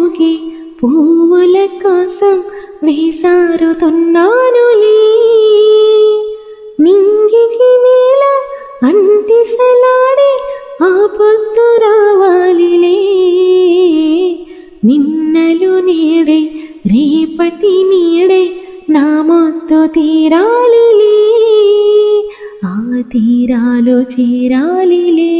మోగి పువ్వుల కోసం వేసారుతున్నానులే నింగికి నేల అంటిసలాడే ఆ పొద్దు రావాలిలే నిన్నలు నేడే రేపటి నీడే నా మొత్తు తీరాలిలే ఆ తీరాలు చేరాలిలే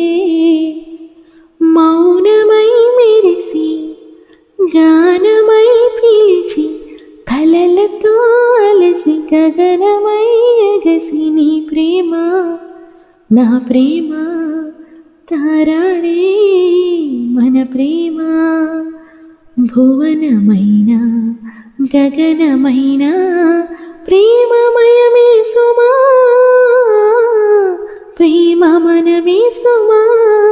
మౌనమై మెరిసి గానమై పిలిచి కలలతో అలసి గగనమై ఎగసి నీ ప్రేమ నా ప్రేమ తారాడే మన ప్రేమ భువనమైన గగనమైన ప్రేమమయమే సుమా ప్రేమ మనమే సుమా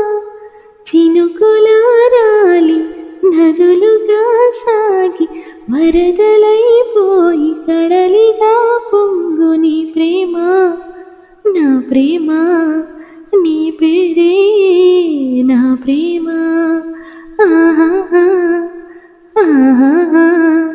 చినుకులారాలి నదులుగా సాగి వరదలైపోయి కడలిగా పొంగు నీ ప్రేమ నా ప్రేమ నీ పేరే నా ప్రేమ ఆహా ఆహా